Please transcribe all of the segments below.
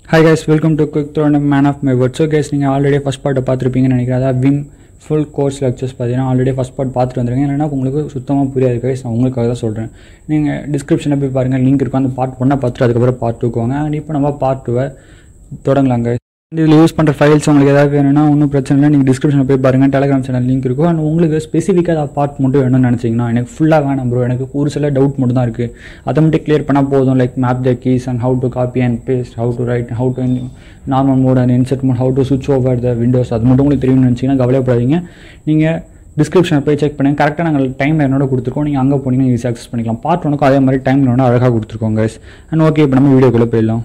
Hi guys welcome to quick throw man of my word so guys நீங்கள் already first பார்ட்டை பார்த்துருப்பீங்கன்னு நினைக்கிறேன் அதாவது விம் ஃபுல் கோர்ஸ் லெக்சர்ஸ் பார்த்தீங்கன்னா ஆல்ரெடி ஃபஸ்ட் பார்ட் பார்த்துட்டு வந்துருங்க இல்லைன்னா உங்களுக்கு சுத்தமாக புரியாது கைஸ் நான் உங்களுக்காக தான் சொல்கிறேன் நீங்கள் டிஸ்கிரிப்ஷனில் போய் பாருங்கள் லிங்க் இருக்கும் அந்த பார்ட் ஒன்றை பார்த்துட்டு அதுக்கப்புறம் பார்ட் டூக்கு வாங்க அண்ட் இப்போ நம்ம பார்ட் டூவை தொடங்கலாம் guys. இதில் யூஸ் பண்ணுற ஃபைல்ஸ் உங்களுக்கு ஏதாவது வேணும்னா ஒன்றும் பிரச்சனை இல்லை நீங்கள் டிஸ்கிரிப்ஷனில் போய் பாருங்கள் டெலிகிராம் சேனல் லிங்க் இருக்கும் அண்ட் உங்களுக்கு ஸ்பெசிஃபிக்காக அதை பார்ட் மட்டும் வேணும்னு நினச்சிங்கன்னா எனக்கு ஃபுல்லாக வேணாம் ப்ரோ எனக்கு ஒரு சில டவுட் மட்டும் தான் இருக்குது அதை மட்டும் கிளியர் பண்ணால் போதும் like map the keys and how to copy and paste how to write how to normal mode and insert mode how to switch over the windows அது மட்டும் உங்களுக்கு தெரியும்னு நினச்சிங்கன்னா கவலைப்படாதீங்க நீங்கள் டிஸ்கிரிப்ஷனில் போய் செக் பண்ணுங்கள் கரெக்டாக நாங்கள் டைம் என்னோட கொடுத்துருக்கோம் நீங்கள் அங்கே போனீங்கன்னா ஈஸியாக அக்சஸ் பண்ணிக்கலாம் பார்ட் ஒனுக்கும் அதே மாதிரி டைம் என்னோட அழகாக கொடுத்துருக்கோம் guys அண்ட் ஓகே இப்போ நம்ம வீடியோக்குள்ளே போயிடலாம்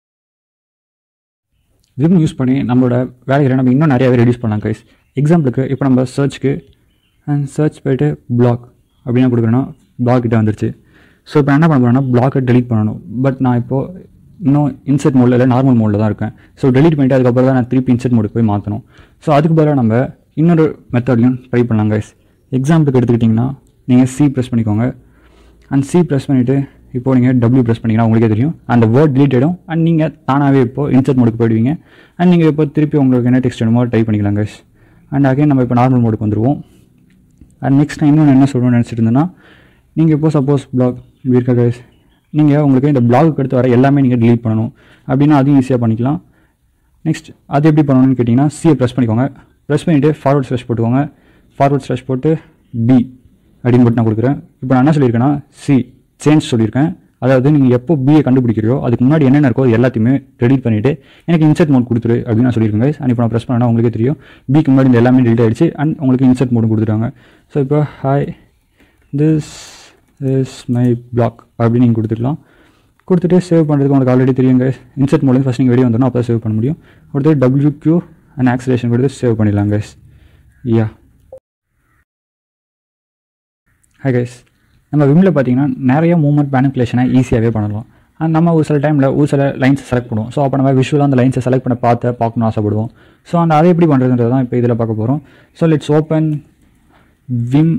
விம் யூஸ் பண்ணி நம்மளோட வேலைகளை நம்ம இன்னும் நிறையாவே ரெடியூஸ் பண்ணலாம் கைஸ் எக்ஸாம்பிளுக்கு இப்போ நம்ம சர்ச்சுக்கு அண்ட் சர்ச் போயிட்டு பிளாக் அப்படின்னு கொடுக்குறோன்னா பிளாக் கிட்ட வந்துருச்சு ஸோ இப்போ என்ன பண்ண போகிறேன்னா பிளாக்கை delete பண்ணணும் பட் நான் இப்போது இன்னும் இன்செட் மோடில் இல்லை நார்மல் மோடில் தான் இருக்கேன் ஸோ delete பண்ணிட்டு அதுக்கப்புறம் தான் நான் திருப்பி இன்செட் மோடுக்கு போய் மாற்றணும் ஸோ அதுக்கு பதிலாக நம்ம இன்னொரு மெத்தட்லையும் ட்ரை பண்ணலாம் கைஸ் எக்ஸாம்பிளுக்கு எடுத்துக்கிட்டிங்கன்னா நீங்கள் சி ப்ரெஸ் பண்ணிக்கோங்க அண்ட் சி ப்ரெஸ் பண்ணிவிட்டு இப்போ நீங்கள் டபிள்யூ ப்ரெஸ் பண்ணிங்கன்னா உங்களுக்கே தெரியும் அந்த வேர்ட் delete ஆகிடும் அண்ட் நீங்கள் தானாகவே இப்போ இன்சர்ட் மோடுக்கு போயிடுவீங்க அண்ட் நீங்கள் இப்போ திருப்பி உங்களுக்கு என்ன டெக்ஸ்ட் வேணுமோ டைப் பண்ணிக்கலாம் guys அண்ட் அகைன் நம்ம இப்போ நார்மல் மோடுக்கு வந்துடுவோம் அண்ட் நெக்ஸ்ட் நான் இன்னொன்று என்ன சொல்லணும்னு நினச்சிட்டு இருந்தேன்னா நீங்கள் இப்போ சப்போஸ் பிளாக் இப்படி இருக்கா கைஸ் நீங்கள் உங்களுக்கு இந்த பிளாகுக்கு அடுத்து வர எல்லாமே நீங்கள் delete பண்ணணும் அப்படின்னா அதையும் ஈஸியாக பண்ணிக்கலாம் நெக்ஸ்ட் அது எப்படி பண்ணணும்னு கேட்டிங்கன்னா சியை ப்ரெஸ் பண்ணிக்கோங்க ப்ரெஸ் பண்ணிவிட்டு ஃபார்வர்ட் ஸ்லாஷ் போட்டுக்கோங்க ஃபார்வர்ட் ஸ்லாஷ் போட்டு பி அப்படின்னு போட்டு நான் கொடுக்குறேன் இப்போ நான் என்ன சொல்லியிருக்கேன்னா சி சேஞ்ச் சொல்லியிருக்கேன் அதாவது நீங்கள் எப்போ பிஏ கண்டுபிடிக்கிறோ அதுக்கு முன்னாடி என்னென்ன இருக்கோ அது எல்லாத்தையுமே ரெடிட் பண்ணிவிட்டு எனக்கு இன்சர்ட் மோட் கொடுத்துரு அப்படின்னு நான் சொல்லியிருக்கேன் guys. அண்ட் இப்போ நான் ப்ரெஸ் பண்ணா உங்களுக்கே தெரியும் பிக்கு முன்னாடி இந்த எல்லாமே delete ஆயிடுச்சு அண்ட் உங்களுக்கு இன்சர்ட் மோடும் கொடுத்துட்டாங்க ஸோ இப்போ hi this is my blog அப்படின்னு நீங்கள் கொடுத்துக்கலாம் கொடுத்துட்டு சேவ் பண்ணுறதுக்கு உங்களுக்கு ஆல்ரெடி தெரியும் guys. இன்சர்ட் மோட்லேருந்து ஃபஸ்ட் நீங்கள் வெளியே வந்துடணும் அப்போ சேவ் பண்ண முடியும் கொடுத்து டபிள்யூ கியூ அண்ட் ஆக்சிலேஷன் கொடுத்து சேவ் பண்ணிடலாம் guys. யா ஹை கைஸ் நம்ம விமில் பார்த்தீங்கன்னா நிறைய மூவ்மெண்ட் மேனிப்புலேஷனை ஈஸியாகவே பண்ணலாம் அண்ட் நம்ம ஒரு சில டைமில் ஒரு சில லைன்ஸை செலக்ட் பண்ணுவோம் ஸோ அப்போ நம்ம விஷுவலாக அந்த லைன்ஸை செலக்ட் பண்ண பார்த்து பார்க்கணும்னு ஆசைப்படுவோம் ஸோ அந்த அதை எப்படி பண்ணுறதுன்றது தான் இப்போ இதில் பார்க்க போகிறோம் so let's open Vim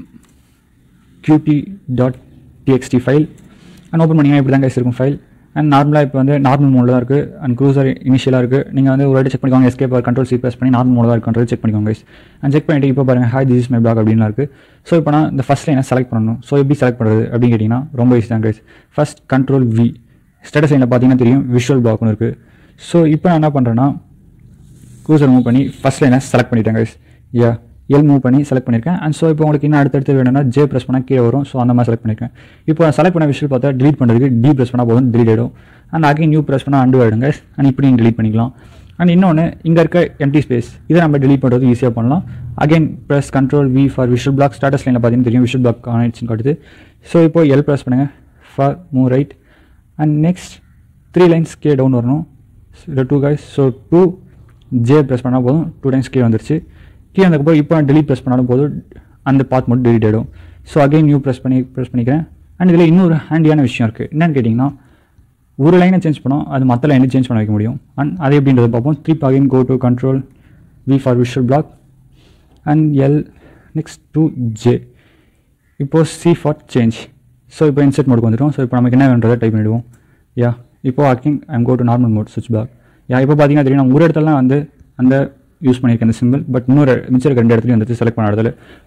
qt dot TXT file and open பண்ணிங்கன்னா இப்படி தான் கைஸ் இருக்கும் ஃபைல் அண்ட் நார்மலாக இப்போ வந்து நார்மல் மோடில் தான் இருக்குது அண்ட் க்ரூசர் இனிஷியலாக இருக்குது நீங்கள் வந்து ஒரு வாட்டி செக் பண்ணிக்கோங்க எஸ்கேப் கண்ட்ரோல் சி ப்ரெஸ் பண்ணி நார்மல் மோடில் தான் இருக்குன்றது செக் பண்ணிக்கோங்க கைஸ் அண்ட் செக் பண்ணிட்டு இப்போ பாருங்கள் hi this is my block அப்படின்லாம் இருக்குது ஸோ இப்போ நான் இந்த ஃபஸ்ட் லைனை செலக்ட் பண்ணணும் ஸோ எப்படி செலக்ட் பண்ணுறது அப்படின்னு கேட்டிங்கன்னா ரொம்ப ஈஸி தான் guys first control V status லைனில் பார்த்தீங்கன்னா தெரியும் விஷுவல் பிளாக் ஒன்று இருக்குது ஸோ இப்போ நான் என்ன பண்ணுறேன்னா க்ரூசர் மூவ் பண்ணி ஃபஸ்ட் லைனை செலக்ட் பண்ணிட்டேன் கைஸ் யா எல் மூவ் பண்ணி செலக்ட் பண்ணியிருக்கேன் அண்ட் ஸோ இப்போ உங்களுக்கு இன்னும் அடுத்தடுத்து வேணும்னா ஜே ப்ரெஸ் பண்ணால் கீழே வரும் ஸோ அந்த மாதிரி செலக்ட் பண்ணியிருக்கேன் இப்போ நான் செலக்ட் பண்ண விஷயம் பார்த்தா delete பண்ணுறதுக்கு டி ப்ரெஸ் பண்ணால் போதும் delete ஆகிடும் அண்ட் அகைன் நியூ ப்ரெஸ் பண்ணால் அண்டு ஆகிடும் guys அண்ட் இப்படி நீங்கள் delete பண்ணிக்கலாம் அண்ட் இன்னொன்று இங்கே இருக்க எம்டி ஸ்பேஸ் இதை நம்ம delete பண்ணுறது ஈஸியாக பண்ணலாம் again press control V for visual block status லைனில் பார்த்தீங்கன்னா தெரியும் விஷுவல் பிளாக் ஆனிடுச்சுன்னு காட்டுது ஸோ இப்போ எல் ப்ரெஸ் பண்ணுங்கள் for move right and next three lines K down வரணும் இல்லை two guys so two J press பண்ணால் போதும் டூ டைம்ஸ் கே வந்துருச்சு கீழே வந்ததுக்கப்புறம் இப்போ நான் delete ப்ரெஸ் பண்ணாலும் போதும் அந்த பாத் மட்டும் delete ஆகிடும் ஸோ அகைன் நியூ ப்ரெஸ் பண்ணி ப்ரெஸ் பண்ணிக்கிறேன் அண்ட் இதில் இன்னொரு ஹேண்டியான விஷயம் இருக்குது என்னன்னு கேட்டிங்கன்னா ஒரு லைனை சேஞ்ச் பண்ணோம் அது மற்ற லைனை சேஞ்ச் பண்ண வைக்க முடியும் அண்ட் அது எப்படின்றத பார்ப்போம் three again go to control V for visual block and L next two J இப்போது சி ஃபார் சேஞ்ச் ஸோ இப்போ இன்செட் மோடுக்கு வந்துடும் ஸோ இப்போ நமக்கு என்ன வேணுன்றதை டைப் பண்ணிவிடுவோம் யா இப்போ அக்கிங் I'm go to normal mode switch block yeah இப்போ பார்த்தீங்கன்னா தெரியும் நான் ஒரு இடத்துலலாம் வந்து அந்த யூஸ் பண்ணியிருக்கேன் அந்த சிம்பிள் பட் இன்னொரு மிச்சம் இருக்க ரெண்டு இடத்துலையும் வந்துட்டு செலக்ட் பண்ண இடத்துல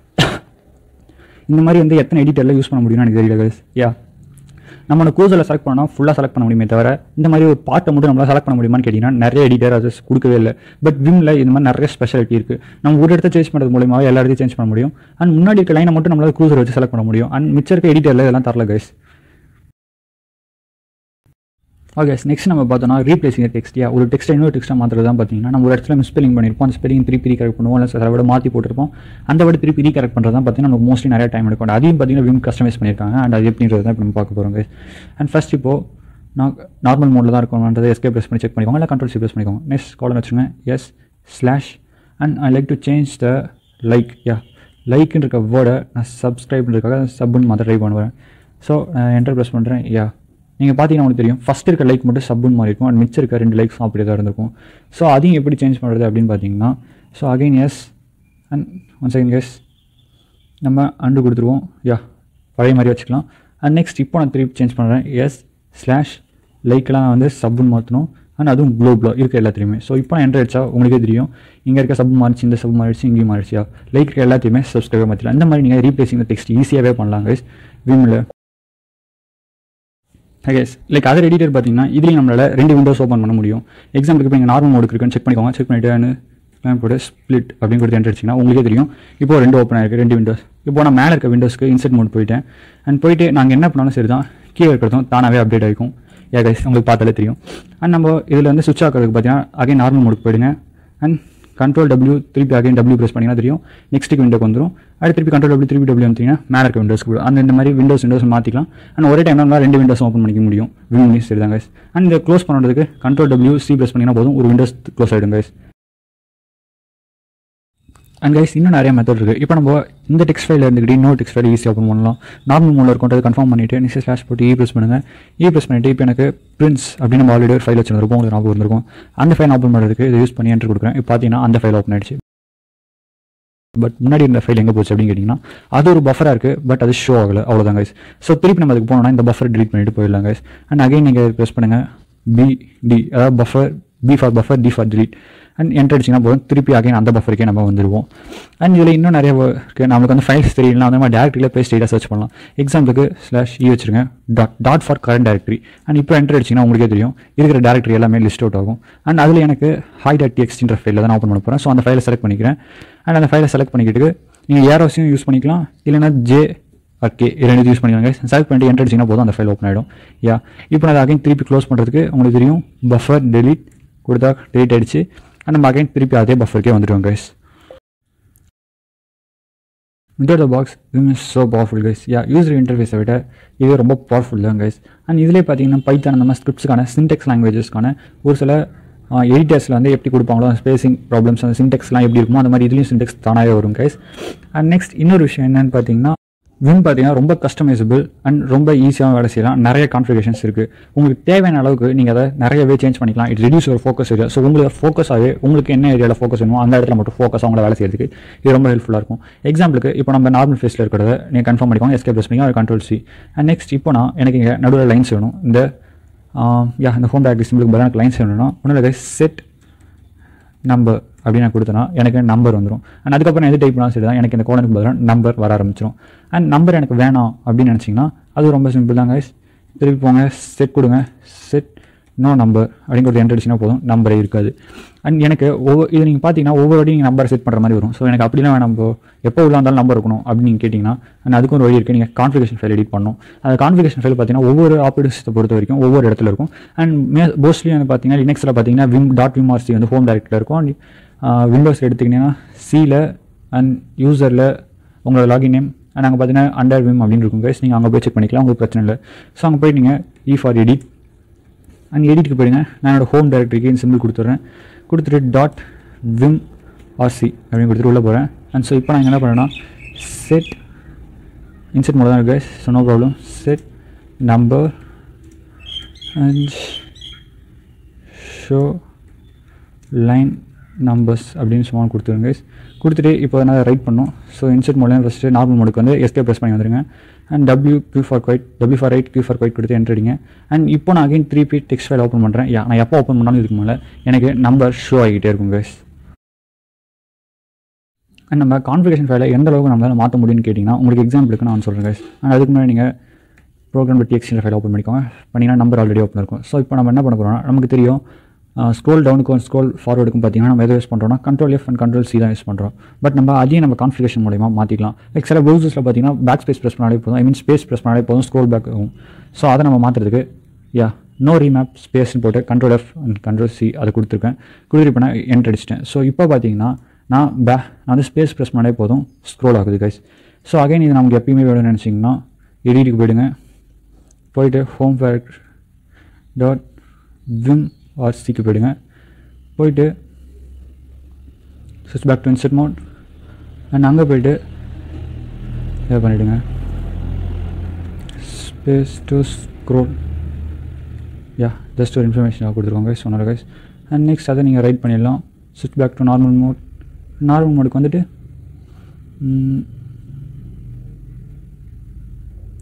இந்த மாதிரி வந்து எத்தனை எடிட்டரில் யூஸ் பண்ண முடியும்னு எனக்கு தெரியல guys யா நம்ம அந்த க்ரூஸில் செலக்ட் பண்ணால் ஃபுல்லாக செலக்ட் பண்ண முடியுமே தவிர இந்த மாதிரி ஒரு பாட்டை மட்டும் நம்மளால் செலக்ட் பண்ண முடியுமான்னு கேட்டிங்கன்னா நிறைய எடிட்டர் அது கொடுக்கவே இல்லை பட் விம்ல இந்த மாதிரி நிறைய ஸ்பெஷாலிட்டி இருக்குது நம்ம ஒரு இடத்த சேஞ்ச் பண்ணுறது மூலியமாக எல்லா இடத்தையும் சேஞ்ச் பண்ண முடியும் அண்ட் முன்னாடி இருக்க லைனை மட்டும் நம்மளால் க்ரூசர் வச்சு செலக்ட் பண்ண முடியும் அண்ட் மிச்சம் இருக்க எடிட்டரில் இதெல்லாம் தரல கைஸ் ஓகே நெக்ஸ்ட் நம்ம பார்த்தோம்னா ரீப்ளேசிங் டெக்ஸ்ட்டியா ஒரு டெக்ஸ்ட் இன்னொரு டெக்ஸ்ட்டாக மாற்றுறது தான் பார்த்தீங்கன்னா நம்ம ஒரு இடத்துல மிஸ்பெல்லிங் பண்ணியிருப்போம் அந்த ஸ்பெல்லிங் திருப்பி ரீகரெக்ட் பண்ணுவோம் இல்லை சில விட மாற்றி போட்டிருப்போம் அந்த விட திருப்பி ரீகரெக்ட் பண்ணுறது தான் பார்த்தீங்கன்னா நமக்கு மோஸ்ட்லி நிறைய டைம் எடுக்கும் அதையும் பார்த்தீங்கன்னா விம் கஸ்டமைஸ் பண்ணியிருக்காங்க அண்ட் அது எப்படின்றது தான் இப்போ நம்ம பார்க்க போகிறோம் அண்ட் ஃபர்ஸ்ட் இப்போது நான் நார்மல் மோடில் தான் இருக்கணுன்றதை எஸ்கே ப்ரெஸ் பண்ணி செக் பண்ணிக்கோங்க இல்லை கண்ட்ரோல் சி ப்ரெஸ் பண்ணிக்கோங்க நெக்ஸ்ட் காலம் வச்சுருங்க S slash and I like to change the like yeah லைக்னு இருக்க வேர்டை நான் சப்ஸ்கிரைப்ன்றதுக்காக சப்புன்னு மாற்ற ட்ரை பண்ணுவேன் ஸோ என்டர் ப்ரெஸ் பண்ணுறேன் யா நீங்கள் பார்த்தீங்கன்னா உங்களுக்கு தெரியும் ஃபஸ்ட் இருக்க லைக் மட்டும் சப்புன்னு மாதிரி இருக்கும் அண்ட் மிச்சம் இருக்க ரெண்டு லைக்ஸும் அப்படி தான் இருந்திருக்கும் ஸோ அதையும் எப்படி சேஞ்ச் பண்ணுறது அப்படின்னு பார்த்தீங்கன்னா so again S and one second S நம்ம அண்டு கொடுத்துருவோம் யா பழைய மாதிரி வச்சுக்கலாம் அண்ட் நெக்ஸ்ட் இப்போ நான் திருப்பி சேஞ்ச் பண்ணுறேன் எஸ் ஸ்லாஷ் லைக்கெலாம் நான் வந்து சப்புன்னு மாற்றணும் அண்ட் அதுவும் குளோபில் இருக்க எல்லாத்தையுமே ஸோ இப்போ நான் என்ட்ரு அடிச்சா உங்களுக்கே தெரியும் இங்கே இருக்க சப் மாறிச்சு இந்த சப் மாறிச்சு இங்கேயும் மாறிச்சியா லைக் இருக்க எல்லாத்தையுமே சப்ஸ்கிரைப் மாற்றிடலாம் இந்த மாதிரி நீங்கள் ரீப்ளேசிங் டெக்ஸ்ட் ஈஸியாகவே பண்ணலாம் கைஸ் விமில் கைஸ் லைக் அதர் எடிட்டர் பார்த்தீங்கன்னா இதுலேயும் நம்மளால் ரெண்டு விண்டோஸ் ஓப்பன் பண்ண முடியும் எக்ஸாம்பிளுக்கு இப்போ இங்கே நார்மல் மோடுக்கு இருக்குன்னு செக் பண்ணிக்கோங்க செக் பண்ணிவிட்டு பிளான் போட்டு ஸ்ப்ளிட் அப்படின்னு கொடுத்து என்ட்ரு அடிச்சிங்கன்னா உங்களுக்கே தெரியும் இப்போ ரெண்டு ஓப்பன் ஆயிருக்கு ரெண்டு விண்டோஸ் இப்போ நான் மேலே இருக்க விண்டோஸ்க்கு இன்செர்ட் மோட் போயிட்டேன் அண்ட் போயிட்டு நாங்கள் என்ன பண்ணாலும் சரி தான் கீழே இருக்கிறதும் தானாகவே அப்டேட் ஆகிக்கும் ஏ கைஸ் உங்களுக்கு பார்த்தாலே தெரியும் அண்ட் நம்ம இதில் வந்து சுவிச் ஆகிறதுக்கு பார்த்தீங்கன்னா அகைன் நார்மல் மோடுக்கு போயிடுங்க அண்ட் கண்ட்ரோல் டபிள்யூ திருப்பி அகைன் டபிள்யூ ப்ரெஸ் பண்ணிங்கன்னா தெரியும் நெக்ஸ்ட்டுக்கு விண்டோக்கு வந்துடும் அடுத்து திருப்பி கண்ட்ரோல் டபிள்யூ திருப்பி டபிள்யூ வந்தீங்கன்னா மேலே இருக்க விண்டோஸ்க்கு போடும் அந்த இந்த மாதிரி விண்டோஸ் விண்டோஸ் மாற்றிக்கலாம் அண்ட் ஒரே டைம் நம்மளால் ரெண்டு விண்டோஸ் ஓப்பன் பண்ணிக்க முடியும் விம் சரி தான் கைஸ் அண்ட் இந்த க்ளோஸ் பண்ணுறதுக்கு கண்ட்ரோல் டபிள்யூ சி ப்ரெஸ் பண்ணிங்கன்னா போதும் ஒரு விண்டோஸ் க்ளோஸ் ஆகிடும் கைஸ் அண்ட் கைஸ் இன்னும் நிறைய மெத்தட் இருக்குது இப்போ நம்ம இந்த டெக்ஸ்ட் ஃபைல் இருந்துக்கிட்டு இன்னொரு டெக்ஸ்ட் ஃபைல் ஈஸியாக ஓப்பன் பண்ணலாம் நார்மல் மோடில் இருக்கும்ன்றது கன்ஃபார்ம் பண்ணிவிட்டு நெக்ஸ்ட் ஸ்லாஷ் போட்டு இ ப்ரெஸ் பண்ணுங்கள் இ ப்ரெஸ் பண்ணிவிட்டு இப்போ எனக்கு பிரின்ஸ் அப்படின்னு நம்ம ஆல்ரெடி ஒரு ஃபைல் வச்சுருந்துருக்கோம் உங்களுக்கு ஞாபகம் இருந்திருக்கும் அந்த ஃபைல் ஓப்பன் பண்ணுறதுக்கு இதை யூஸ் பண்ணி என்ட்ரு கொடுக்குறேன் இப்போ பார்த்தீங்கன்னா அந்த ஃபைல் ஓப்பன் ஆயிடுச்சு பட் முன்னாடி இருந்த ஃபைல் எங்கே போச்சு அப்படின்னு கேட்டிங்கன்னா அது ஒரு பஃபராக இருக்குது பட் அது ஷோ ஆகலை அவ்வளோதான் கைஸ் ஸோ திருப்பி நம்ம அதுக்கு போனோம்னா இந்த பஃபர் டிலீட் பண்ணிட்டு போயிடலாம் கைஸ் அண்ட் அகைன் நீங்கள் ப்ரெஸ் பண்ணுங்கள் பி டி அதாவது buffer B for buffer D for delete and enter அடிச்சிங்கன்னா போதும் திருப்பி அகைன் அந்த பஃபருக்கே நம்ம வந்துடுவோம் அண்ட் இதில் இன்னும் நிறைய இருக்குது நம்மளுக்கு வந்து ஃபைல்ஸ் தெரியலாம் அந்த மாதிரி டேரக்டரியில் போய் ஸ்டேட்டாக சர்ச் பண்ணலாம் எக்ஸாம்பிளுக்கு ஸ்லாஷ் இ வச்சுருங்க dot dot for current directory and இப்போ என்ட்ரு அடிச்சிங்கன்னா உங்களுக்கே தெரியும் இருக்கிற டேரக்டரி எல்லாமே லிஸ்ட் அவுட் ஆகும் அண்ட் அதில் எனக்கு ஹை டாட் டிஎக்ஸ்டின்ற ஃபைலில் தான் ஓப்பன் பண்ண போகிறேன் ஸோ அந்த ஃபைலை செலக்ட் பண்ணிக்கிறேன் அண்ட் அந்த ஃபைலை செலக்ட் பண்ணிக்கிட்டு நீங்கள் ஏரோஸையும் யூஸ் பண்ணிக்கலாம் இல்லைனா ஜே ஓகே ரெண்டு யூஸ் பண்ணிக்கோங்க செலக்ட் பண்ணிட்டு என்ட்ரு அடிச்சிங்கன்னா போதும் அந்த ஃபைல் ஓப்பன் ஆகிடும் யா இப்போ நான் அகைன் திருப்பி க்ளோஸ் பண்ணுறதுக்கு உங்களுக்கு தெரியும் பஃபர் டெலிட் கொடுத்தா டெலிட் ஆகிடுச்சு அண்ட் நம்ம அகைன் திருப்பி அதே பஃபருக்கே வந்துடுவோம் guys without the box Vim is so powerful guys yeah user இன்டர்ஃபேஸை விட இது ரொம்ப பவர்ஃபுல் தான் கைஸ் அண்ட் இதிலே பார்த்தீங்கன்னா பைத்தான் அந்த மாதிரி ஸ்கிரிப்ட்ஸ்க்கான சின்டெக்ஸ் லாங்குவேஜஸ்க்கான ஒரு சில எடிட்டர்ஸில் வந்து எப்படி கொடுப்பாங்களோ ஸ்பேசிங் ப்ராப்ளம்ஸ் அந்த சின்டெக்ஸ்லாம் எப்படி இருக்குமோ அந்த மாதிரி இதுலேயும் சின்டெக்ஸ் தானாகவே வரும் கைஸ் அண்ட் நெக்ஸ்ட் இன்னொரு விஷயம் என்னன்னு பார்த்தீங்கன்னா விம் பார்த்தீங்கன்னா ரொம்ப கஸ்டமைசபிள் அண்ட் ரொம்ப ஈஸியாக வேலை செய்யலாம் நிறைய கான்ஃபிகேஷன்ஸ் இருக்குது உங்களுக்கு தேவையான அளவுக்கு நீங்கள் அதை நிறையவே சேஞ்ச் பண்ணிக்கலாம் இட் ரெடியூஸ் ஒரு ஃபோக்கஸ் ஏரியா ஸோ உங்களுக்கு ஃபோக்கஸாகவே உங்களுக்கு என்ன ஏரியாவில் ஃபோக்கஸ் வேணுமோ அந்த இடத்துல மட்டும் ஃபோக்கஸ் அவங்கள வேலை செய்யறதுக்கு இது ரொம்ப ஹெல்ப்ஃபுல்லாக இருக்கும் எக்ஸாம்பிளுக்கு இப்போ நம்ம நார்மல் ஃபேஸில் இருக்கிறத நீங்கள் கன்ஃபார்ம் பண்ணிக்கோங்க எஸ்கே ப்ரெஸ் பண்ணி கண்ட்ரோல் சி அண்ட் நெக்ஸ்ட் இப்போ நான் எனக்கு இங்கே நடுவில் லைன்ஸ் வேணும் இந்த யா இந்த ஹோம் டேரக்ட் சிம்பிளுக்கு பதிலாக எனக்கு லைன்ஸ் வேணும்னா ஒன்றும் செட் நம்பர் அப்படின்னு நான் கொடுத்தேன்னா எனக்கு நம்பர் வந்துடும் அண்ட் அதுக்கப்புறம் எது டைப் பண்ணாலும் சரி தான் எனக்கு இந்த கோலனுக்கு பதிலாக நம்பர் வர ஆரம்பிச்சிடும் அண்ட் நம்பர் எனக்கு வேணாம் அப்படின்னு நினச்சிங்கன்னா அது ரொம்ப சிம்பிள் தான் கைஸ் திருப்பி போங்க செட் கொடுங்க செட் நோ நம்பர் அப்படின்னு கொடுத்து என்ட்ரு அடிச்சினா போதும் நம்பரே இருக்காது அண்ட் எனக்கு ஒவ்வொரு இது நீங்கள் பார்த்தீங்கன்னா ஒவ்வொரு வாட்டி நீங்கள் நம்பர் செட் பண்ணுற மாதிரி வரும் ஸோ எனக்கு அப்படிலாம் வேணாம் இப்போ எப்போ உள்ள இருந்தாலும் நம்பர் இருக்கணும் அப்படின்னு நீங்கள் கேட்டிங்கன்னா அண்ட் அதுக்கு ஒரு வழி இருக்குது நீங்கள் கான்ஃபிகேஷன் ஃபைல் எடிட் பண்ணணும் அந்த கான்ஃபிகேஷன் ஃபைல் பார்த்தீங்கன்னா ஒவ்வொரு ஆப்ரேட்டிங் சிஸ்டத்தை பொறுத்த வரைக்கும் ஒவ்வொரு இடத்துல இருக்கும் அண்ட் மே மோஸ்ட்லி வந்து பார்த்தீங்கன்னா லினக்ஸில் பார்த்தீங்கன்னா விம் டாட் விம் ஆர்சி வந்து ஹோம் டேரக்டில் இருக்கும் விண்டோஸ் எடுத்திங்கன்னா சியில் அண்ட் யூசரில் உங்களோட லாகின் நேம் அண்ட் அங்கே பார்த்தீங்கன்னா அண்டர் விம் அப்படின்னு இருக்கும் கைஸ் நீங்கள் அங்கே போய் செக் பண்ணிக்கலாம் உங்களுக்கு பிரச்சனை இல்லை ஸோ அங்கே போய் நீங்கள் இ ஃபார் எடிட் அண்ட் எடிட்டுக்கு போயிடுங்க நான் என்னோட ஹோம் டைரக்டரிக்கு சிம்பிள் கொடுத்துட்றேன் கொடுத்துட்டு டாட் விம் ஆர்சி அப்படின்னு கொடுத்துட்டு உள்ளே போகிறேன் அண்ட் ஸோ இப்போ நான் என்ன பண்ணேன்னா செட் இன்செட் மோட் தான் இருக்கு so no problem set number and show line numbers அப்படின்னு சும்மா கொடுத்துருங்க guys. கொடுத்துட்டு இப்போ நான் ரைட் பண்ணோம் ஸோ இன்செட் மோட்லேயும் ஃபஸ்ட்டு நார்மல் மோடுக்கு வந்து எஸ்கே ப்ரெஸ் பண்ணி வந்துருங்க and W Q for quit W for write Q for quit கொடுத்து என்ட்ரு அடிங்க அண்ட் இப்போ நான் again three B text file open பண்ணுறேன் யா நான் எப்போ ஓப்பன் பண்ணாலும் இதுக்கு மேலே எனக்கு நம்பர் ஷோ ஆகிக்கிட்டே இருக்கும் guys அண்ட் நம்ம கான்ஃபிகேஷன் ஃபைலை எந்த அளவுக்கு நம்மளால் மாற்ற முடியும்னு கேட்டிங்கன்னா உங்களுக்கு எக்ஸாம்பிளுக்கு நான் சொல்கிறேன் guys அண்ட் அதுக்கு முன்னாடி நீங்கள் ப்ரோக்ராம் பற்றி எக்ஸ்சேஞ்ச் ஃபைல் ஓப்பன் பண்ணிக்கோங்க பண்ணிங்கன்னா நம்பர் ஆல்ரெடி ஓப்பன் இருக்கும் ஸோ இப்போ நம்ம என்ன பண்ண போகிறோம்னா நமக்கு தெரியும் ஸ்க்ரோல் டவுனுக்கும் ஸ்க்ரோல் ஃபார்வர்டுக்கும் பார்த்தீங்கன்னா நம்ம எதை யூஸ் பண்ணுறோம்னா control F and control C தான் யூஸ் பண்ணுறோம் பட் நம்ம அதையும் நம்ம கான்ஃபிகேஷன் மூலியமாக மாற்றிக்கலாம் லைக் சில ப்ரௌசர்ஸில் பார்த்தீங்கன்னா பேக் ஸ்பேஸ் ப்ரெஸ் பண்ணாலே போதும் ஐ மீன் ஸ்பேஸ் ப்ரெஸ் பண்ணாலே போதும் ஸ்க்ரோல் பேக் ஆகும் ஸோ அதை நம்ம மாற்றுறதுக்கு யா நோ ரீமேப் ஸ்பேஸ்னு போட்டு control F and control C அதை கொடுத்துருக்கேன் கொடுத்துட்டு இப்போ நான் என்ட்ரு அடிச்சிட்டேன் ஸோ இப்போ பார்த்தீங்கன்னா நான் பே நான் வந்து ஸ்பேஸ் ப்ரெஸ் பண்ணாலே போதும் ஸ்க்ரோல் ஆகுது கைஸ் ஸோ அகைன் இது நமக்கு எப்பயுமே வேணும்னு நினச்சிங்கன்னா எடிட்டுக்கு போயிடுங்க போயிட்டு ஹோம் ஃபேக் டாட் விம் ஆர்சிக்கு போயிடுங்க போயிட்டு ஸ்விட்ச் back to insert mode and அங்கே போயிட்டு இதை பண்ணிவிடுங்க space to scroll yeah just ஒரு இன்ஃபர்மேஷனாக கொடுத்துருக்கோங்க கைஸ் சொன்னால கைஸ் அண்ட் நெக்ஸ்ட் அதை நீங்கள் ரைட் பண்ணிடலாம் ஸ்விட்ச் back to normal mode normal மோடுக்கு வந்துட்டு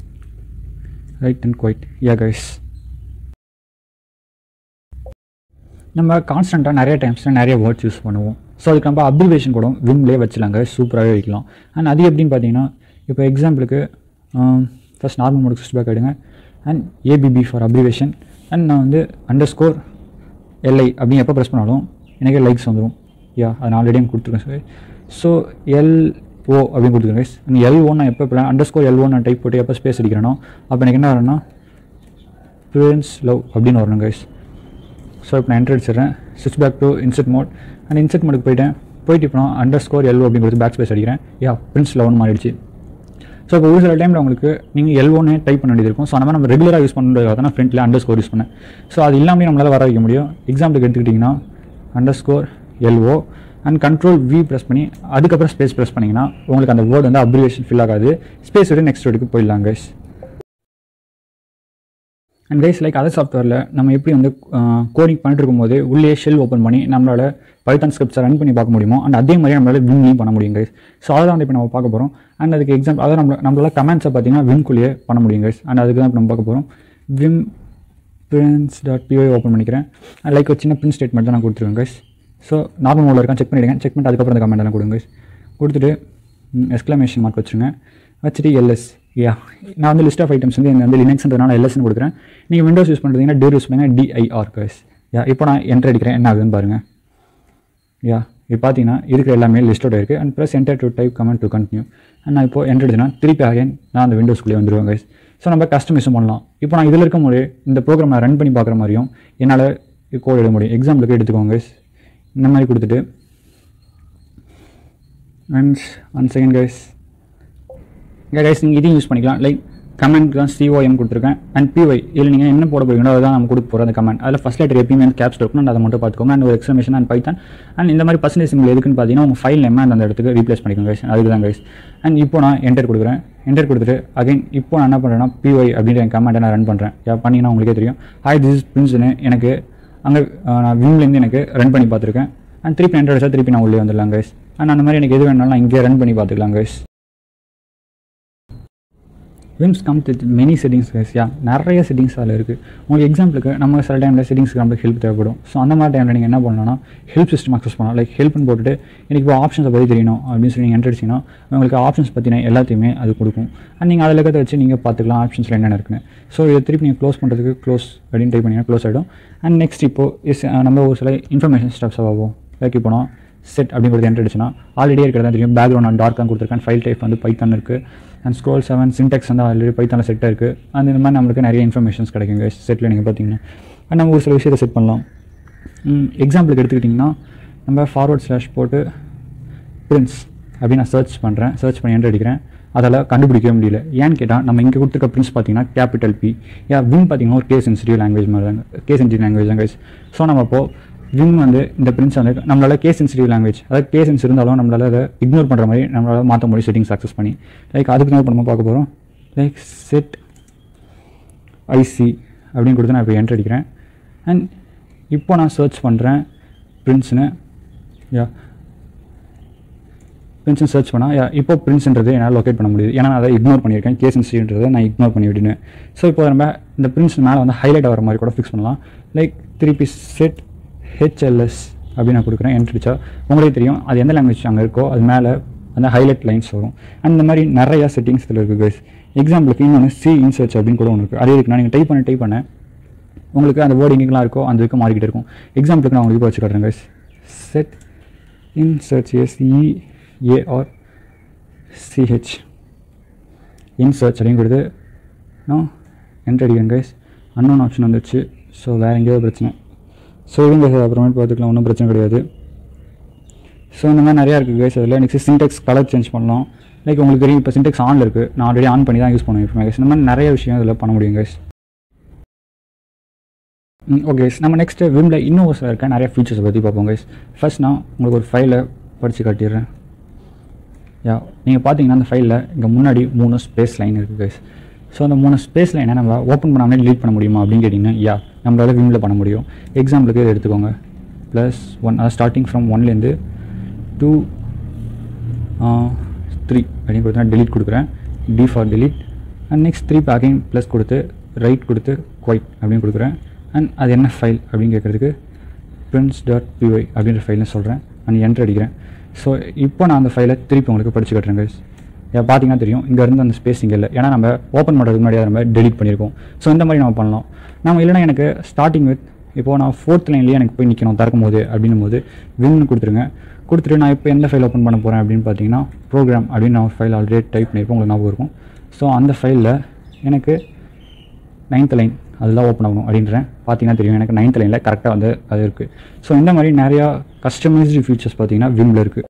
write and quit yeah guys நம்ம கான்ஸ்டண்ட்டாக நிறைய டைம்ஸில் நிறைய வேர்ட்ஸ் யூஸ் பண்ணுவோம் ஸோ அதுக்கு நம்ம அப்ரிவேஷன் கூட விம்லேயே வச்சுலாங்க சூப்பராகவே வைக்கலாம் அண்ட் அது எப்படின்னு பார்த்தீங்கன்னா இப்போ எக்ஸாம்பிளுக்கு ஃபஸ்ட் நார்மல் மோடுக்கு ஸ்விட்ச் பேக் ஆகிடுங்க and ABB for abbreviation and நான் வந்து அண்டர் ஸ்கோர் எல்ஐ அப்படின்னு எப்போ ப்ரெஸ் பண்ணாலும் எனக்கே லைக்ஸ் வந்துடும் யா அது நான் ஆல்ரெடி கொடுத்துருக்கேன் சார் ஸோ எல்ஓ அப்படின்னு கொடுத்துருக்கேன் guys. அந்த எல்ஓ நான் எப்போ இப்போ அண்டர் ஸ்கோர் எல்ஓ நான் டைப் போட்டு எப்போ ஸ்பேஸ் அடிக்கிறேனோ அப்போ எனக்கு என்ன வரும்னா ப்ரிவென்ஸ் லவ் அப்படின்னு வரணும் கைஸ் ஸோ இப்போ நான் என்ட்ரு அடிச்சிடுறேன் ஸ்விட்ச் பேக் டு இன்செட் மோட் அந்த இன்செட் மோடுக்கு போயிட்டேன் போயிட்டு இப்போ நான் அண்டர் ஸ்கோர் எல்ஓ அப்படின்னு கொடுத்து பேக் ஸ்பேஸ் அடிக்கிறேன் யா பிரின்ஸ் லெவன் மாறிடுச்சு ஸோ இப்போ ஒரு சில டைமில் உங்களுக்கு நீங்கள் எல்ஓனே டைப் பண்ண வேண்டியது இருக்கும் ஸோ அந்த மாதிரி நம்ம ரெகுலராக யூஸ் பண்ணுறதுக்காக தான் நான் ஃப்ரண்ட்டில் அண்டர் ஸ்கோர் யூஸ் பண்ணேன் ஸோ அது இல்லாமல் நம்மளால் வர வைக்க முடியும் எக்ஸாம்பிளுக்கு எடுத்துக்கிட்டிங்கன்னா underscore LO and control V press பண்ணி அதுக்கப்புறம் ஸ்பேஸ் ப்ரெஸ் பண்ணிங்கன்னா உங்களுக்கு அந்த வேர்டு வந்து அப்ரிவேஷன் ஃபில் ஆகாது ஸ்பேஸ் விட நெக்ஸ்ட் வேர்டுக்கு போயிடலாம் guys and guys like other சாஃப்ட்வேரில் நம்ம எப்படி வந்து கோடிங் பண்ணிட்டு இருக்கும்போது உள்ளே ஷெல் ஓப்பன் பண்ணி நம்மளால் பைத்தான் ஸ்கிரிப்ட்ஸை ரன் பண்ணி பார்க்க முடியுமோ அண்ட் அதே மாதிரி நம்மளால் விம்லையும் பண்ண முடியும் கைஸ் ஸோ அதை தான் வந்து இப்போ நம்ம பார்க்க போகிறோம் அண்ட் அதுக்கு எக்ஸாம் அதை நம்ம நம்மளால கமெண்ட்ஸை பார்த்தீங்கன்னா விம்குள்ளேயே பண்ண முடியும் கைஸ் அண்ட் அதுக்கு தான் இப்போ நம்ம பார்க்க போகிறோம் Vim prints dot PO open பண்ணிக்கிறேன் அண்ட் லைக் ஒரு சின்ன பிரிண்ட் ஸ்டேட்மெண்ட் தான் நான் கொடுத்துருவேன் கைஸ் ஸோ நார்மல் மோடில் இருக்கான் செக் பண்ணிவிடுங்க செக் பண்ணிட்டு அதுக்கப்புறம் அந்த கமெண்ட் எல்லாம் கொடுங்க guys. கொடுத்துட்டு எக்ஸ்க்ளமேஷன் மார்க் வச்சுருங்க வச்சுட்டு எல்எஸ் யா நான் வந்து லிஸ்ட் ஆஃப் ஐட்டம்ஸ் வந்து எனக்கு வந்து லினக்ஸ்ன்றதுனால எல்எஸ்னு கொடுக்குறேன் நீங்கள் விண்டோஸ் யூஸ் பண்ணுறீங்கன்னா டேர் யூஸ் பண்ணுங்க டிஐஆர் கைஸ் யா இப்போ நான் என்ட்ரு அடிக்கிறேன் என்ன ஆகுதுன்னு பாருங்கள் யா இப்போ பார்த்தீங்கன்னா இருக்கிற எல்லாமே லிஸ்டோட இருக்குது and plus enter to type command to continue and நான் இப்போ என்டர் அடிச்சுனா திருப்பி அகைன் நான் அந்த விண்டோஸ்குள்ளே வந்துடுவேன் கைஸ் ஸோ நம்ம கஸ்டமைஸும் பண்ணலாம் இப்போ நான் இதில் இருக்கும் போது இந்த ப்ரோக்ராம் நான் ரன் பண்ணி பார்க்குற மாதிரியும் என்னால் கோட் எழுத முடியும் எக்ஸாம்பிளுக்கு எடுத்துக்கோங்க guys. இந்த மாதிரி கொடுத்துட்டு அண்ட் ஒன் செகண்ட் கைஸ் இங்கே கைஸ் நீங்கள் இதையும் யூஸ் பண்ணிக்கலாம் லைக் கமெண்ட் தான் சிஓஎம் கொடுத்துருக்கேன் அண்ட் பிஒய் இதில் நீங்கள் என்ன போட போகிறீங்களோ அதுதான் நம்ம கொடுக்க போகிறோம் அந்த கமெண்ட் அதில் ஃபஸ்ட் லெட்டர் எப்பயுமே கேப்ஸ் இருக்கணும் அதை மட்டும் பார்த்துக்கோங்க அண்ட் ஒரு எக்ஸ்பிளமேஷன் அண்ட் பைத்தான் அண்ட் இந்த மாதிரி பர்சன்டேஜ் சிம்பிள் எதுக்குன்னு பார்த்தீங்கன்னா உங்கள் ஃபைல் நேம் அந்த இடத்துக்கு ரீப்ளேஸ் பண்ணிக்கோங்க கைஸ் அதுக்கு தான் கைஸ் அண்ட் இப்போ நான் என்டர் கொடுக்குறேன் என்டர் கொடுத்துட்டு அகைன் இப்போ நான் என்ன பண்ணுறேன்னா பிஒய் அப்படின்ற என் கமெண்ட்டை நான் ரன் பண்ணுறேன் யா பண்ணிங்கன்னா உங்களுக்கே தெரியும் ஹாய் திஸ் இஸ் பிரின்ஸ்னு எனக்கு அங்கே நான் விம்லேருந்து எனக்கு ரன் பண்ணி பார்த்துருக்கேன் அண்ட் திருப்பி என்டர் அடிச்சா திருப்பி நான் உள்ளே வந்துடலாம் கைஸ் அண்ட் அந்த மாதிரி எனக்கு எது வேணாலும் நான் இங்கே ரன் பண்ணி பார்த்துக்கலாம் guys Vim's come with many settings guys yeah நிறைய செட்டிங்ஸ் அதில் இருக்குது உங்களுக்கு எக்ஸாம்பிளுக்கு நம்ம சில டைமில் செட்டிங்ஸ்க்கு நம்மளுக்கு ஹெல்ப் தேவைப்படும் ஸோ அந்த மாதிரி டைமில் நீங்கள் என்ன பண்ணணும்னா ஹெல்ப் சிஸ்டம் அக்சஸ் பண்ணலாம் லைக் ஹெல்ப்னு போட்டுட்டு எனக்கு இப்போ ஆப்ஷன்ஸை பற்றி தெரியணும் அப்படின்னு சொல்லி நீங்கள் என்டர் அடிச்சிங்கன்னா உங்களுக்கு ஆப்ஷன்ஸ் பற்றின எல்லாத்தையுமே அது கொடுக்கும் அண்ட் நீங்கள் அதில் இருக்கிறத வச்சு நீங்கள் பார்த்துக்கலாம் ஆப்ஷன்ஸில் என்னென்ன இருக்குன்னு ஸோ இதை திருப்பி நீங்கள் க்ளோஸ் பண்ணுறதுக்கு க்ளோஸ் அப்படின்னு டைப் பண்ணிங்கன்னா க்ளோஸ் ஆகிடும் அண்ட் நெக்ஸ்ட் இப்போ இஸ் நம்ம ஒரு சில இன்ஃபர்மேஷன் ஸ்டெப்ஸ் ஆகும் லைக் இப்போ நான் செட் அப்படிங்கிறது என்டர் அடிச்சுன்னா ஆல்ரெடி இருக்கிறதா தெரியும் பேக்ரவுண்ட் நான் டார்க்காக கொடுத்துருக்கேன் ஃபைல் டைப் வந்து பைத்தான் இருக்குது அண்ட் ஸ்க்ரோல் செவன் சின்டெக்ஸ் வந்து ஆல்ரெடி பைத்தான செட்டாக இருக்குது அந்த இந்த மாதிரி நம்மளுக்கு நிறைய இன்ஃபர்மேஷன்ஸ் கிடைக்குங்க செட்டில் நீங்கள் பார்த்தீங்கன்னா அண்ட் நம்ம ஒரு சில விஷயத்தை செட் பண்ணலாம் எக்ஸாம்பிளுக்கு எடுத்துக்கிட்டிங்கன்னா நம்ம ஃபார்வர்ட் ஸ்லாஷ் போட்டு பிரின்ஸ் அப்படின்னு நான் சர்ச் பண்ணுறேன் சர்ச் பண்ணி என்ட்ரு அடிக்கிறேன் அதில் கண்டுபிடிக்கவே முடியல ஏன்னு கேட்டால் நம்ம இங்கே கொடுத்துருக்க பிரின்ஸ் பார்த்தீங்கன்னா கேபிட்டல் பி யா வின் பார்த்தீங்கன்னா ஒரு கே சென்சிட்டிவ் லாங்குவேஜ் மாதிரி தாங்க கே சென்சிட்டிவ் லாங்குவேஜ் தான் கைஸ் ஸோ நம்ம இப்போது வின் வந்து இந்த பிரின்ஸ் வந்து நம்மளால் கே சென்சிட்டிவ் லாங்குவேஜ் அதாவது கே சென்ஸ் இருந்தாலும் நம்மளால் அதை இக்னோர் பண்ணுற மாதிரி நம்மளால் மாற்ற முடியும் செட்டிங்ஸ் அக்சஸ் பண்ணி லைக் அதுக்கு தான் இப்போ நம்ம பார்க்க போகிறோம் லைக் செட் ஐசி அப்படின்னு கொடுத்து நான் இப்போ என்ட்ரு அடிக்கிறேன் அண்ட் இப்போ நான் சர்ச் பண்ணுறேன் பிரின்ஸ்னு யா பிரின்ஸ்னு சர்ச் பண்ணால் யா இப்போ பிரின்ஸ்ன்றது என்னால் லொக்கேட் பண்ண முடியுது ஏன்னா நான் அதை இக்னோர் பண்ணியிருக்கேன் கேஸ் இன்ஸ்டியூன்றதை நான் இக்னோர் பண்ணி விட்டுனேன் ஸோ இப்போ நம்ம இந்த பிரின்ஸ் மேலே வந்து ஹைலைட் ஆகிற மாதிரி கூட ஃபிக்ஸ் பண்ணலாம் லைக் திருப்பி செட் ஹெச்எல்எஸ் அப்படின்னு நான் கொடுக்குறேன் என்ட்ரிச்சா உங்களுக்கு தெரியும் அது எந்த லாங்குவேஜ் அங்கே இருக்கோ அது மேலே அந்த ஹைலைட் லைன்ஸ் வரும் அண்ட் இந்த மாதிரி நிறையா செட்டிங்ஸ் இதில் இருக்குது கைஸ் எக்ஸாம்பிளுக்கு இன்னொன்று சி இன்சர்ச் அப்படின்னு கூட ஒன்று இருக்குது அதே இருக்குன்னா நீங்கள் டைப் பண்ண டைப் பண்ண உங்களுக்கு அந்த வேர்டு எங்கெல்லாம் இருக்கோ அந்த இதுக்கு மாறிக்கிட்டு இருக்கும் எக்ஸாம்பிளுக்கு நான் உங்களுக்கு இப்போ வச்சு காட்டுறேன் guys set incsearch S E A R C H incsearch அப்படின்னு கொடுத்து நான் என்ட்ரு அடிக்கிறேன் கைஸ் அன்னோன் ஆப்ஷன் வந்துடுச்சு ஸோ வேறு எங்கேயோ பிரச்சனை ஸோ இதுங்க அப்புறமேட்டு பார்த்துக்கலாம் ஒன்றும் பிரச்சனை கிடையாது ஸோ இந்த மாதிரி நிறையா இருக்குது கைஸ் அதில் நெக்ஸ்ட் சின்டெக்ஸ் கலர் சேஞ்ச் பண்ணலாம் லைக் உங்களுக்கு தெரியும் இப்போ சின்டெக்ஸ் ஆனில் இருக்குது நான் ஆல்ரெடி ஆன் பண்ணி தான் யூஸ் பண்ணுவேன் இப்போ கைஸ் இந்த மாதிரி நிறைய விஷயம் இதில் பண்ண முடியும் கைஸ் ஓகே நம்ம நெக்ஸ்ட்டு விம்ல இன்னும் ஒரு சில இருக்க நிறைய ஃபீச்சர்ஸை பற்றி பார்ப்போம் கைஸ் ஃபர்ஸ்ட் நான் உங்களுக்கு ஒரு ஃபைலை படித்து காட்டிடுறேன் யா நீங்கள் பார்த்தீங்கன்னா அந்த ஃபைலில் இங்கே முன்னாடி மூணு ஸ்பேஸ் லைன் இருக்குது கைஸ் ஸோ அந்த மூணு ஸ்பேஸ் லைனை நம்ம ஓப்பன் பண்ணாமலே delete பண்ண முடியுமா அப்படின்னு கேட்டிங்கன்னா யா நம்மளால் விம்ல பண்ண முடியும் எக்ஸாம்பிளுக்கு இதை எடுத்துக்கோங்க ப்ளஸ் ஒன் அதாவது ஸ்டார்டிங் ஃப்ரம் ஒன்லேருந்து டூ த்ரீ அப்படின்னு கொடுத்தா delete கொடுக்குறேன் D for delete and next three backing plus கொடுத்து ரைட் கொடுத்து குவைட் அப்படின்னு கொடுக்குறேன் அண்ட் அது என்ன ஃபைல் அப்படின்னு கேட்குறதுக்கு பிரின்ஸ் டாட் பிஒய் அப்படின்ற ஃபைல்னு சொல்கிறேன் நான் என்ட்ரு அடிக்கிறேன் ஸோ இப்போ நான் அந்த ஃபைலை திருப்பி உங்களுக்கு படிச்சு கட்டுறேன் guys ஏன் பார்த்தீங்கன்னா தெரியும் இங்கே இருந்து அந்த ஸ்பேஸ் இங்கே இல்லை ஏன்னா நம்ம ஓப்பன் பண்ணுறதுக்கு முன்னாடி நம்ம டெலிட் பண்ணியிருக்கோம் ஸோ இந்த மாதிரி நம்ம பண்ணலாம் நம்ம இல்லைனா எனக்கு ஸ்டார்டிங் வித் இப்போது நான் ஃபோர்த் லைன்லேயே எனக்கு போய் நிற்கணும் திறக்கும் போது அப்படின்னும் போது வின்னு கொடுத்துருங்க கொடுத்துட்டு நான் இப்போ எந்த ஃபைல் ஓப்பன் பண்ண போகிறேன் அப்படின்னு பார்த்தீங்கன்னா ப்ரோக்ராம் அப்படின்னு நான் ஃபைல் ஆல்ரெடி டைப் பண்ணியிருப்போம் உங்களுக்கு ஞாபகம் இருக்கும் ஸோ அந்த ஃபைலில் எனக்கு நைன்த் லைன் அதுதான் ஓப்பன் ஆகணும் அப்படின்றேன் பார்த்தீங்கன்னா தெரியும் எனக்கு நைன்த் லைனில் கரெக்டாக வந்து அது இருக்குது ஸோ இந்த மாதிரி நிறையா கஸ்டமைஸ்டு ஃபீச்சர்ஸ் பார்த்தீங்கன்னா விம்ல இருக்குது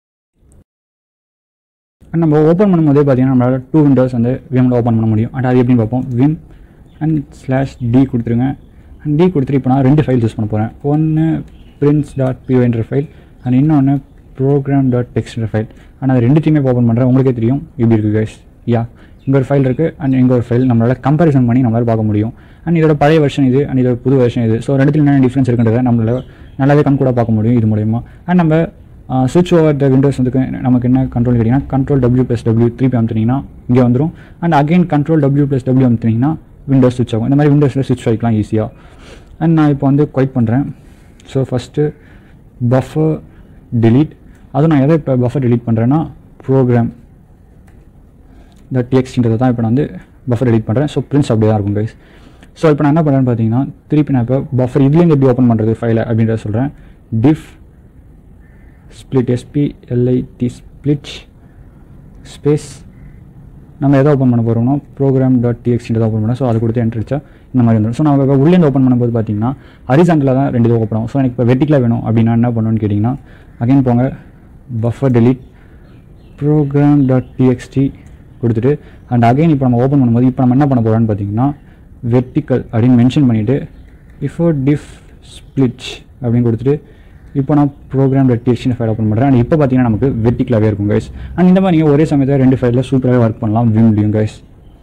நம்ம ஓப்பன் பண்ணும்போதே பார்த்தீங்கன்னா நம்மளால் டூ விண்டோஸ் வந்து விம்ல ஓப்பன் பண்ண முடியும் அண்ட் அது எப்படின்னு பார்ப்போம் விம் அண்ட் ஸ்லாஷ் டி கொடுத்துருங்க அண்ட் டி கொடுத்துட்டு இப்போ நான் ரெண்டு ஃபைல் யூஸ் பண்ண போகிறேன் ஒன்று பிரின்ஸ் டாட் பிஓன்ற ஃபைல் அண்ட் இன்னொன்று ப்ரோக்ராம் டாட் டெக்ஸ்ட்ன்ற ஃபைல் அண்ட் அது ரெண்டுத்தையுமே ஓப்பன் பண்ணுறேன் உங்களுக்கே தெரியும் இப்படி இருக்குது கைஸ் யா இங்கே ஒரு ஃபைல் இருக்குது அண்ட் இங்கே ஒரு ஃபைல் நம்மளால் கம்பேரிசன் பண்ணி நம்மளால் பார்க்க முடியும் அண்ட் இதோட பழைய வெர்ஷன் இது அண்ட் இதோட புது வெர்ஷன் இது ஸோ ரெண்டுத்துல என்ன டிஃப்ரென்ஸ் இருக்குன்றதை நம்மளால் நல்லாவே கண் கூட பார்க்க முடியும் இது மூலயமா அண்ட் நம்ம சுவிட்ச் ஓவர் த விண்டோஸ் வந்து நமக்கு என்ன கண்ட்ரோல் கேட்டிங்கன்னா கண்ட்ரோல் டபிள்யூ ப்ளஸ் டபிள்யூ திருப்பி அமுத்துனீங்கன்னா இங்கே வந்துடும் and again control W plus W அமுத்துனீங்கன்னா விண்டோஸ் சுவிட்ச் ஆகும் இந்த மாதிரி விண்டோஸில் சுவிட்ச் ஆகிக்கலாம் ஈஸியாக அண்ட் நான் இப்போ வந்து குவைட் பண்ணுறேன் ஸோ ஃபஸ்ட்டு பஃபர் delete அதுவும் நான் எதை இப்போ பஃபர் delete பண்ணுறேன்னா ப்ரோக்ராம் இந்த டிஎக்ஸ்ன்றதை தான் இப்போ நான் வந்து பஃபர் delete பண்ணுறேன் ஸோ பிரின்ஸ் அப்படியே தான் இருக்கும் கைஸ் ஸோ இப்போ நான் என்ன பண்ணுறேன்னு பார்த்தீங்கன்னா திருப்பி நான் இப்போ பஃபர் இதுலேருந்து எப்படி ஓப்பன் பண்ணுறது ஃபைலை அப்படின்றத சொல்கிறேன் diff split S P L I T split space நம்ம எதை ஓப்பன் பண்ண போகிறோம்னா ப்ரோக்ராம் டாட் டிஎக்ஸ்டி தான் ஓப்பன் பண்ணோம் ஸோ அது கொடுத்து என்ட்ரு அடிச்சா இந்த மாதிரி வந்துடும் ஸோ நம்ம இப்போ உள்ளேருந்து ஓப்பன் பண்ணும்போது பார்த்தீங்கன்னா ஹரிசாண்டில் தான் ரெண்டு இது ஓப்பன் ஆகும் ஸோ எனக்கு இப்போ வெட்டிக்கில் வேணும் அப்படின்னா என்ன பண்ணணும்னு கேட்டிங்கன்னா அகைன் போங்க buffer delete program dot TXT கொடுத்துட்டு அண்ட் அகைன் இப்போ நம்ம ஓப்பன் பண்ணும்போது இப்போ நம்ம என்ன பண்ண போகிறோம்னு பார்த்தீங்கன்னா வெர்டிக்கல் அப்படின்னு மென்ஷன் பண்ணிவிட்டு இப்போ டிஃப் ஸ்ப்ளிட் அப்படின்னு கொடுத்துட்டு இப்போ நான் program dot TXT file open பண்ணுறேன் அண்ட் இப்போ பார்த்தீங்கன்னா நமக்கு வெர்டிக்கலாகவே இருக்கும் கைஸ் அண்ட் இந்த மாதிரி நீங்கள் ஒரே சமயத்தில் ரெண்டு ஃபைலில் சூப்பராகவே ஒர்க் பண்ணலாம் விம்லையும் guys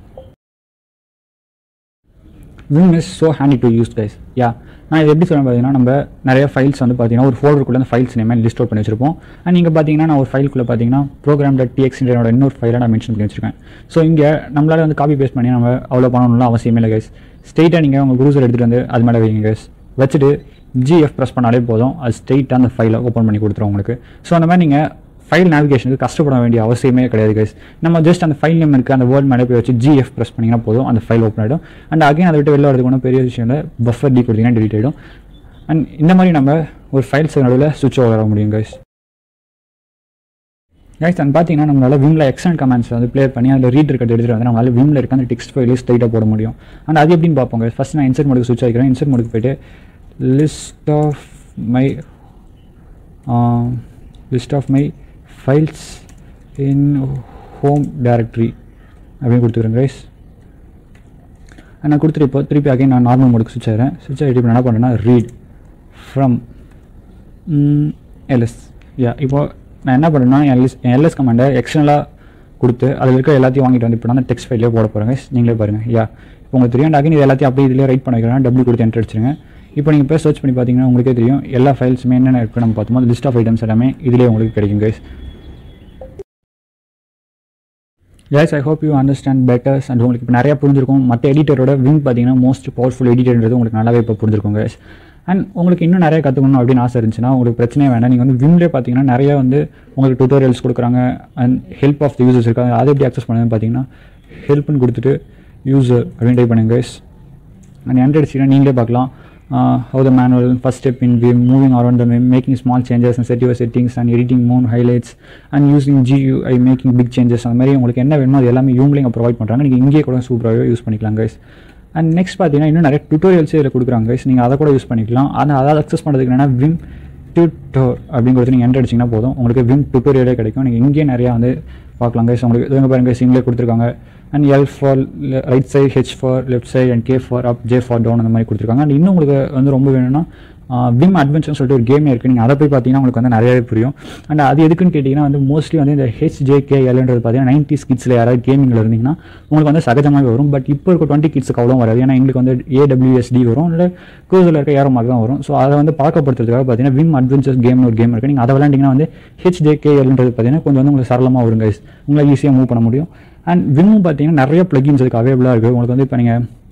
Vim is so handy to use guys yeah நான் இது எப்படி சொல்ல பார்த்தீங்கன்னா நம்ம நிறைய ஃபைல்ஸ் வந்து பார்த்தீங்கன்னா ஒரு ஃபோல்டருக்குள்ள அந்த ஃபைல்ஸ் நேமே லிஸ்ட் அவுட் பண்ணி வச்சிருப்போம் அண்ட் நீங்கள் பார்த்தீங்கன்னா நான் ஒரு ஃபைலுக்குள்ள பார்த்தீங்கன்னா ப்ரோக்ராம் டாட் டிஎக்ஸ்ன்றோட இன்னொரு ஃபைலை நான் மென்ஷன் பண்ணி வச்சிருக்கேன் ஸோ இங்கே நம்மளால வந்து காப்பி பேஸ்ட் பண்ணி நம்ம அவ்வளோ பண்ணணும்லாம் அவசியமே இல்லை கைஸ் ஸ்ட்ரெயிட்டாக நீங்கள் உங்கள் க்ரூசர் எடுத்துகிட்டு வந்து அது மேலே வைங்க கைஸ் வச்சுட்டு ஜிஎஃப் ப்ரெஸ் பண்ணாலே போதும் அது ஸ்ட்ரெயிட்டாக அந்த ஃபைலை ஓப்பன் பண்ணி கொடுத்துரும் உங்களுக்கு ஸோ அந்த மாதிரி நீங்கள் ஃபைல் நேவிகேஷனுக்கு கஷ்டப்பட வேண்டிய அவசியமே கிடையாது கைஸ் நம்ம ஜஸ்ட் அந்த ஃபைல் நேம் இருக்குது அந்த வேர்ட் மேலே போய் வச்சு ஜிஎஃப் ப்ரெஸ் பண்ணிங்கன்னா போதும் அந்த ஃபைல் ஓப்பன் ஆகிடும் அண்ட் அகைன் அதை விட்டு வெளில வரதுக்கு ஒன்றும் பெரிய விஷயம் இல்லை பஃபர் டி கொடுத்தீங்கன்னா delete ஆகிடும் அண்ட் இந்த மாதிரி நம்ம ஒரு ஃபைல்ஸ் நடுவில் சுவிட்ச் ஓவர் ஆக முடியும் கைஸ் கைஸ் அண்ட் பார்த்தீங்கன்னா நம்மளால் விம்ல எக்ஸ்டர்ன் கமெண்ட்ஸ் வந்து ப்ளே பண்ணி அதில் ரீட் இருக்கிறது எடுத்துகிட்டு வந்து நம்மளால் விம்ல இருக்க அந்த டெக்ஸ்ட் ஃபைலே ஸ்ட்ரைட்டாக போட முடியும் அண்ட் அது எப்படின்னு பார்ப்போம் guys. ஃபர்ஸ்ட் நான் இன்சர்ட் மோடுக்கு சுவிட்ச் ஆகிக்கிறேன் இன்சர்ட் மோடுக்கு போயிட்டு list of my list of my files in home directory அப்படின்னு கொடுத்துக்கிறேன் கைஸ் நான் கொடுத்துட்டு இப்போ திருப்பி அகைன் நான் நார்மல் மோடுக்கு சுவிட்ச் ஆகிறேன் சுவிட்ச் ஆகிட்டு இப்போ என்ன பண்ணுறேன்னா ரீட் ஃப்ரம் எல்எஸ் யா இப்போ நான் என்ன பண்ணுறேன்னா என் எல்எஸ் என் எல்எஸ் கமாண்டை எக்ஸ்டர்னலாக கொடுத்து அதில் இருக்க எல்லாத்தையும் வாங்கிட்டு வந்து இப்போ நான் டெக்ஸ்ட் ஃபைலே போட போகிறேன் guys. நீங்களே பாருங்கள் யா இப்போ உங்களுக்கு தெரியும் அகைன் இது எல்லாத்தையும் அப்படியே இதிலே ரைட் பண்ண வைக்கிறேன் டபிள்யூ கொடுத்து என்ட்ரு அடிச்சிருங்க இப்போ நீங்கள் போய் சர்ச் பண்ணி பார்த்தீங்கன்னா உங்களுக்கே தெரியும் எல்லா ஃபைல்ஸுமே என்னென்ன இருக்குது நம்ம பார்த்தோமோ லிஸ்ட் ஆஃப் ஐட்டம்ஸ் எல்லாமே இதிலே உங்களுக்கு கிடைக்கும் guys guys I hope you understand betters and உங்களுக்கு இப்போ நிறையா புரிஞ்சிருக்கும் மற்ற எடிட்டரோட விங் பார்த்தீங்கன்னா மோஸ்ட் பவர்ஃபுல் எடிட்டர்ன்றது உங்களுக்கு நல்லாவே இப்போ புரிஞ்சிருக்கும் கைஸ் அண்ட் உங்களுக்கு இன்னும் நிறைய கற்றுக்கணும் அப்படின்னு ஆசை இருந்துச்சுன்னா உங்களுக்கு பிரச்சனையே வேண்டாம் நீங்கள் வந்து விம்லேயே பார்த்தீங்கன்னா நிறைய வந்து உங்களுக்கு டுட்டோரியல்ஸ் கொடுக்குறாங்க and help of the users இருக்காங்க அதை எப்படி அக்சஸ் பண்ணுதுன்னு பார்த்தீங்கன்னா ஹெல்ப்னு கொடுத்துட்டு யூசர் அப்படின்னு டைப் பண்ணுங்க கைஸ் அண்ட் என்ட்ரு அடிச்சிங்கன்னா நீங்களே பார்க்கலாம் how the manual first step in Vim moving around the Vim making small changes and set your settings and editing moon highlights and using GUI making big changes அந்த மாதிரி உங்களுக்கு என்ன வேணுமோ அது எல்லாமே இவங்களும் ப்ரொவைட் பண்ணுறாங்க நீங்கள் இங்கேயே கூட சூப்பராகவே யூஸ் பண்ணிக்கலாம் கைஸ் அண்ட் நெக்ஸ்ட் பார்த்தீங்கன்னா இன்னும் நிறைய டுட்டோரியல்ஸே இதில் கொடுக்குறாங்க கைஸ் நீங்கள் அதை கூட யூஸ் பண்ணிக்கலாம் ஆனால் அதை அக்சஸ் பண்ணுறதுக்கு என்னன்னா விம் டியூட்டோர் அப்படிங்கிறது நீங்கள் என்ட்ரு அடிச்சிங்கன்னா போதும் உங்களுக்கு விம் டுட்டோரியலே கிடைக்கும் நீங்கள் இங்கேயே நிறையா வந்து பார்க்கலாம் கைஸ் உங்களுக்கு இதுங்க பாருங்க சிம்லேயே கொடுத்துருக்காங்க and L for right side H for left side and K for up J for down அந்த மாதிரி கொடுத்துருக்காங்க அண்ட் இன்னும் உங்களுக்கு வந்து ரொம்ப வேணும்னா விம் அட்வென்ச்சர்னு சொல்லிட்டு ஒரு கேமே இருக்குது நீங்கள் அதை போய் பார்த்தீங்கன்னா உங்களுக்கு வந்து நிறையவே புரியும் அண்ட் அது எதுக்குன்னு கேட்டிங்கன்னா வந்து மோஸ்ட்லி வந்து இந்த ஹெச்ஜேகேஎல்ன்றது பார்த்தீங்கன்னா நைன்டி கிட்ஸில் யாராவது கேமிங்கில் இருந்தீங்கன்னா உங்களுக்கு வந்து சகஜமாகவே வரும் பட் இப்போ இருக்க டுவெண்ட்டி கிட்ஸுக்கு அவ்வளோ வராது ஏன்னா எங்களுக்கு வந்து ஏடபிள்யூஎஸ்டி வரும் இல்லை க்ரூஸில் இருக்க ஏரோ மார்க் தான் வரும் ஸோ அதை வந்து பழக்கப்படுத்துறதுக்காக பார்த்தீங்கன்னா விம் அட்வென்ச்சர்ஸ் கேம்னு ஒரு கேம் இருக்குது நீங்கள் அதை விளையாண்டிங்கன்னா வந்து ஹெச்ஜேகேஎல்ன்றது பார்த்தீங்கன்னா கொஞ்சம் வந்து உங்களுக்கு சரளமாக வரும் கைஸ் உங்களை ஈஸியாக மூவ் பண்ண முடியும் அண்ட் விம்மும் பார்த்தீங்கன்னா நிறைய ப்ளகின்ஸ் அதுக்கு அவைலபிளாக இருக்குது உங்களுக்கு வந்து இப்போ நீங்கள்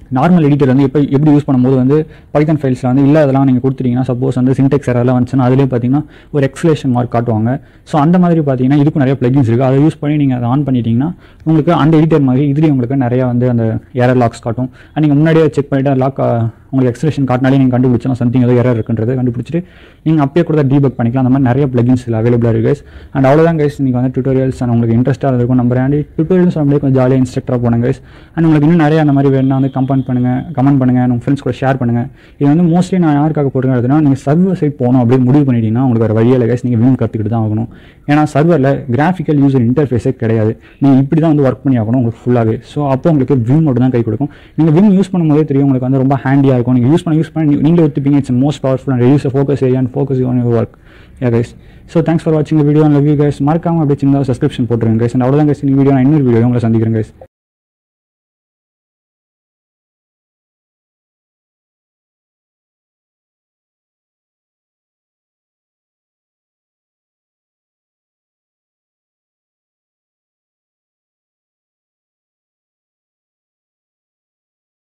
நார்மல் எடிட்டர் வந்து எப்போ எப்படி யூஸ் பண்ணும்போது வந்து பைத்தன் ஃபைல்ஸில் வந்து இல்லை அதெல்லாம் நீங்கள் கொடுத்துட்டீங்கன்னா சப்போஸ் வந்து சின்டெக்ஸ் எல்லாம் வந்துச்சுன்னா அதிலே பார்த்தீங்கன்னா ஒரு எக்ஸ்லேஷன் மார்க் காட்டுவாங்க ஸோ அந்த மாதிரி பார்த்தீங்கன்னா இதுக்கும் நிறைய plugins இருக்குது அதை யூஸ் பண்ணி நீங்கள் அதை ஆன் பண்ணிட்டீங்கன்னா உங்களுக்கு அந்த எடிட்டர் மாதிரி இதுலேயும் உங்களுக்கு நிறையா வந்து அந்த ஏரர் லாக்ஸ் காட்டும் அண்ட் நீங்கள் முன்னாடியே செக் பண்ணிட்டு லாக் உங்களுக்கு எக்ஸ்பிரஷன் காட்டினாலே நீங்கள் கண்டுபிடிச்சா சம்திங் ஏதோ எரர் இருக்குன்றதை கண்டுபிடிச்சிட்டு நீங்கள் அப்பயே கூட டீபக் பண்ணிக்கலாம் அந்த மாதிரி நிறைய plugins இதில் அவைலபிளாக இருக்குது guys அண்ட் அவ்வளோதான் கைஸ் நீங்கள் வந்து டுட்டோரியல்ஸ் அண்ட் உங்களுக்கு இன்ட்ரெஸ்ட்டாக இருக்கும் நம்புறேன் அண்ட் டுட்டோரியல்ஸ் அப்படியே கொஞ்சம் ஜாலியாக இன்ஸ்ட்ரக்டராக போனேன் கைஸ் அண்ட் உங்களுக்கு இன்னும் நிறைய அந்த மாதிரி வேணும்னா வந்து கமெண்ட் பண்ணுங்கள் கமெண்ட் பண்ணுங்கள் உங்கள் ஃப்ரெண்ட்ஸ் கூட ஷேர் பண்ணுங்கள் இது வந்து மோஸ்ட்லி நான் யாருக்காக போட்டுருக்கேன் நீங்கள் சர்வர் சைட் போகணும் அப்படின்னு முடிவு பண்ணிட்டீங்கன்னா உங்களுக்கு வேறு வழியில் கைஸ் நீங்கள் விம் கற்றுக்கிட்டு தான் ஆகணும் ஏன்னா சர்வரில் கிராஃபிக்கல் யூசர் இன்டர்ஃபேஸே கிடையாது நீங்கள் இப்படி தான் வந்து ஒர்க் பண்ணி ஆகணும் உங்களுக்கு ஃபுல்லாகவே ஸோ அப்போ உங்களுக்கு விம் மட்டும் தான் கை கொடுக்கும் நீங்கள் விம் யூஸ் பண்ணும்போதே தெரியும் உங்களுக்கு வந்து ரொம்ப ஹேண்டியாக இருக்கும் நீங்கள் யூஸ் பண்ண யூஸ் பண்ண நீங்களே ஒத்துப்பீங்க it's most powerful and reduce focus area and focus on your work yeah guys so thanks for வாட்சிங் video and love you guys மறக்காம அப்படியே சின்னதாக சப்ஸ்கிரிப்ஷன் போட்டுருங்க கைஸ் அண்ட் அவ்வளோதான் கைஸ் இந்த வீடியோ நான் இன்னொரு வீடியோ உங்களை சந்திக்கிறேன் கைஸ்